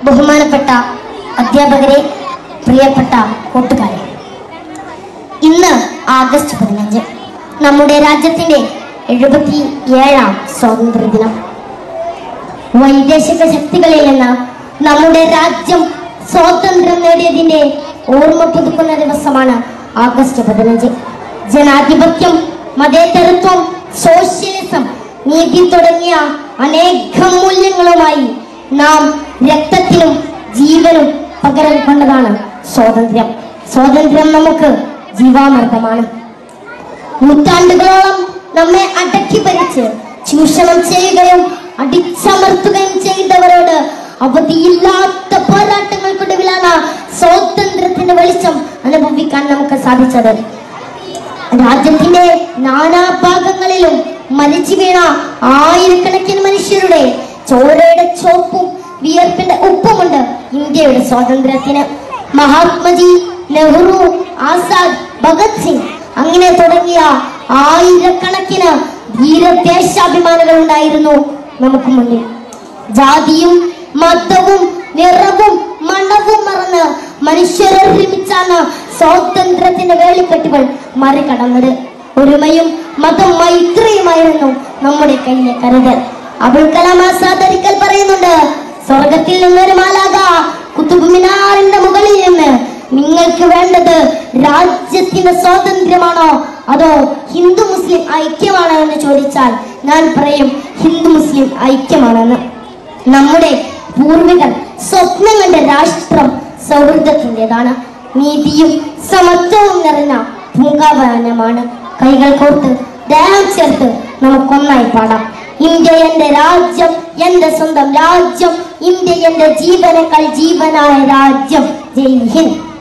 ബഹുമാനപ്പെട്ട അധ്യാപകരെ പ്രിയപ്പെട്ട കൂട്ടുകാരെ ഇന്ന് ആഗസ്റ്റ് പതിനഞ്ച് നമ്മുടെ രാജ്യത്തിന്റെ എഴുപത്തി ഏഴാം സ്വാതന്ത്ര്യ ദിനം വൈദേശിക ശക്തികളിൽ നിന്ന് നമ്മുടെ രാജ്യം സ്വാതന്ത്ര്യം നേടിയതിന്റെ ഓർമ്മ പുതുക്കുന്ന ദിവസമാണ് ആഗസ്റ്റ് പതിനഞ്ച് ജനാധിപത്യം മതേതരത്വം സോഷ്യലിസം നീതി തുടങ്ങിയ അനേകം മൂല്യങ്ങളുമായി നാം രക്തത്തിലും ജീവനും പകരം കൊണ്ടതാണ് സ്വാതന്ത്ര്യം സ്വാതന്ത്ര്യം നമുക്ക് ജീവാമൃതമാണ് നൂറ്റാണ്ടുകളോളം നമ്മെ അടക്കി ഭരിച്ച് ചൂഷണം ചെയ്യുകയും അടിച്ചമർത്തുകയും ചെയ്തവരോട് അവധിയില്ലാത്ത പോരാട്ടങ്ങൾക്കൊടുവിലാണ് സ്വാതന്ത്ര്യത്തിന്റെ വെളിച്ചം അനുഭവിക്കാൻ നമുക്ക് സാധിച്ചത് രാജ്യത്തിന്റെ നാനാഭാഗങ്ങളിലും മരിച്ചു വീണ ആയിരക്കണക്കിന് മനുഷ്യരുടെ ചോരയുടെ ചോപ്പും വിയർപ്പിന്റെ ഉപ്പുമുണ്ട് ഇന്ത്യയുടെ സ്വാതന്ത്ര്യത്തിന് മഹാത്മജി നെഹ്റു ആസാദ് ഭഗത് സിംഗ് അങ്ങനെ തുടങ്ങിയ ആയിരക്കണക്കിന് ധീരദേശാഭിമാനികൾ ഉണ്ടായിരുന്നു നമുക്ക് മുന്നിൽ ജാതിയും മതവും നിറവും മണവും മറന്ന് മനുഷ്യരെ ഒരുമിച്ചാണ് സ്വാതന്ത്ര്യത്തിന്റെ വേളിക്കെട്ടുകൾ മറികടന്നത് ഒരുമയും മതം മൈത്രിയുമായിരുന്നു നമ്മുടെ കയ്യിലെ കരുതൽ അബുൽ കലാം ആസാദ് ഒരിക്കൽ പറയുന്നുണ്ട് സ്വർഗത്തിൽ നിന്നൊരു മാലാക കുത്തുബ് മിനാറിന്റെ മുകളിൽ നിന്ന് നിങ്ങൾക്ക് വേണ്ടത് രാജ്യത്തിന്റെ സ്വാതന്ത്ര്യമാണോ അതോ ഹിന്ദു മുസ്ലിം ഐക്യമാണോ എന്ന് ചോദിച്ചാൽ ഞാൻ പറയും ഹിന്ദു മുസ്ലിം ഐക്യമാണെന്ന് നമ്മുടെ പൂർവികർ സ്വപ്നം കണ്ട രാഷ്ട്രം സൗഹൃദത്തിൻ്റെതാണ് നീതിയും സമത്വവും നിറഞ്ഞ പൂങ്കാവനമാണ് കൈകൾ കോർത്ത് ദേഹം ചേർത്ത് നമുക്കൊന്നായി പാടാം ഇന്ത്യ എന്റെ രാജ്യം എന്റെ സ്വന്തം രാജ്യം ഇന്ത്യ എന്റെ ജീവനേക്കാൾ ജീവനായ രാജ്യം ജയ് ഹിന്ദ്